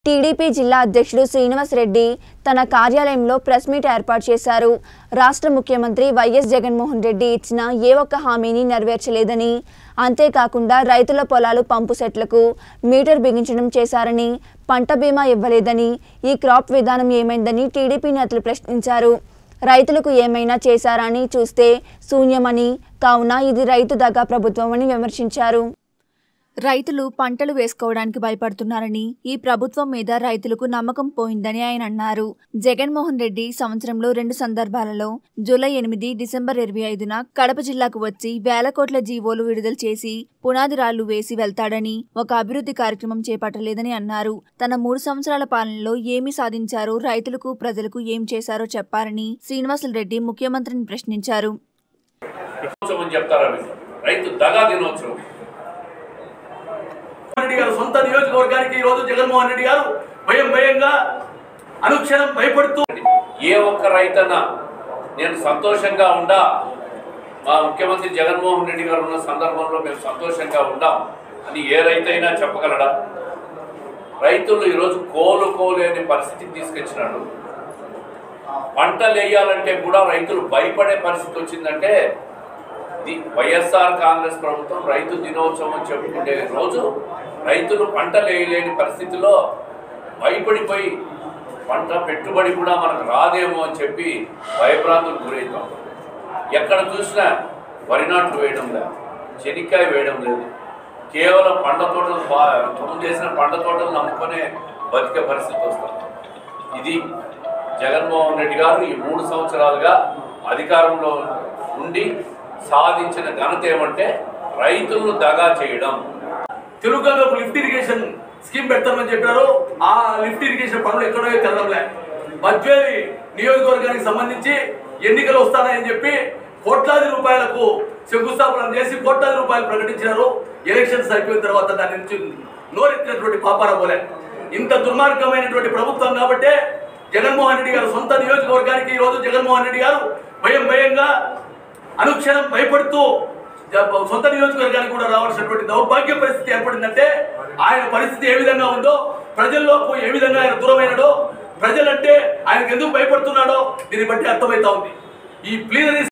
TDP జిల్లా అధ్యక్షుడు శ్రీనివాస్ రెడ్డి తన కార్యాలయంలో ప్రెస్ మీట్ ఏర్పాటు చేశారు రాష్ట్ర ముఖ్యమంత్రి వైఎస్ జగన్మోహన్ రెడ్డి ఇచ్చిన ఏ ఒక్క హామీని నెరవేర్చలేదని అంతేకాకుండా రైతుల పొలాలు పంపు సెట్లకు మీటర్ బిగించడం చేశారని పంట బీమా ఇవ్వలేదని ఈ క్రాప్ విధానం ఏమైందని టీడీపీ నేతలు ప్రశ్నించారు రైతులకు ఏమైనా చేశారా అని చూస్తే శూన్యమని కావున ఇది రైతు దగా ప్రభుత్వమని విమర్శించారు రైతులు పంటలు వేసుకోవడానికి భయపడుతున్నారని ఈ ప్రభుత్వం మీద రైతులకు నమ్మకం పోయిందని ఆయన అన్నారు జగన్మోహన్ రెడ్డి సంవత్సరంలో రెండు సందర్భాలలో జూలై ఎనిమిది డిసెంబర్ ఇరవై ఐదున కడప జిల్లాకు వచ్చి వేల కోట్ల జీవోలు విడుదల చేసి పునాది రాళ్లు వేసి వెళ్తాడని ఒక అభివృద్ధి కార్యక్రమం చేపట్టలేదని అన్నారు తన మూడు సంవత్సరాల పాలనలో ఏమి సాధించారో రైతులకు ప్రజలకు ఏం చేశారో చెప్పారని శ్రీనివాసులరెడ్డి ముఖ్యమంత్రిని ప్రశ్నించారు దినోత్సవం అని చెప్తారా మీరు రైతు దగా దినోత్సవం రెడ్డి గారు సొంత నియోజకవర్గానికి ఈ రోజు జగన్మోహన్ రెడ్డి గారు భయం భయంగా అనుక్షణం భయపడుతూ ఏ ఒక్క రైతన్నా నేను సంతోషంగా ఉండా మా ముఖ్యమంత్రి జగన్మోహన్ రెడ్డి గారు ఉన్న సందర్భంలో మేము సంతోషంగా ఉండాం అని ఏ రైతైనా చెప్పగలడా రైతులు ఈరోజు కోలుకోలేని పరిస్థితికి తీసుకొచ్చినాడు పంటలు వేయాలంటే కూడా రైతులు భయపడే పరిస్థితి వచ్చిందంటే ది- వైఎస్ఆర్ కాంగ్రెస్ ప్రభుత్వం రైతు దినోత్సవం చెప్పుకునే రోజు రైతులు పంటలు వేయలేని పరిస్థితిలో భయపడిపోయి పంట పెట్టుబడి కూడా మనకు రాదేమో అని చెప్పి భయభ్రాంతులకు గురవుతాం ఎక్కడ చూసినా వరి నాట్లు వేయడం లేదు చెనిక్కాయ వేయడం లేదు కేవలం పండ్ల తోటలు బా- తమ చేసిన పండ్ల తోటలు నమ్ముకునే బతికే పరిస్థితి వస్తుంది ఇది జగన్మోహన్ రెడ్డి గారు ఈ మూడు సంవత్సరాలుగా అధికారంలో ఉండి సాధించిన ఘనత ఏమంటే రైతులను దగా చేయడం తెలుగులో ఒక లిఫ్ట్ ఇరిగేషన్ స్కీమ్ పెడతామని చెప్పారు ఆ లిఫ్ట్ ఇరిగేషన్ పనులు ఎక్కడో తెలడంలే మధ్వేలి నియోజకవర్గానికి సంబంధించి ఎన్నికలు వస్తాయని చెప్పి కోట్లాది రూపాయలకు శంకుస్థాపన చేసి కోట్లాది రూపాయలు ప్రకటించినారు ఎలక్షన్స్ అయిపోయిన తర్వాత దాని నుంచి నోరెత్తినటువంటి పాపార పోలే ఇంత దుర్మార్గమైనటువంటి ప్రభుత్వం కాబట్టే జగన్మోహన్ రెడ్డి గారు సొంత నియోజకవర్గానికి ఈ రోజు జగన్మోహన్ రెడ్డి గారు భయం భయంగా అనుక్షణం భయపడుతూ జ- సొంత నియోజకవర్గానికి కూడా రావాల్సినటువంటి దౌర్భాగ్య పరిస్థితి ఏర్పడిందంటే ఆయన పరిస్థితి ఏ విధంగా ఉందో ప్రజల్లోకి ఏ విధంగా ఆయన దూరమైనడో ప్రజలంటే ఆయనకు ఎందుకు భయపడుతున్నాడో దీన్ని బట్టి అర్థమవుతా ఉంది ఈ ప్లీనరీ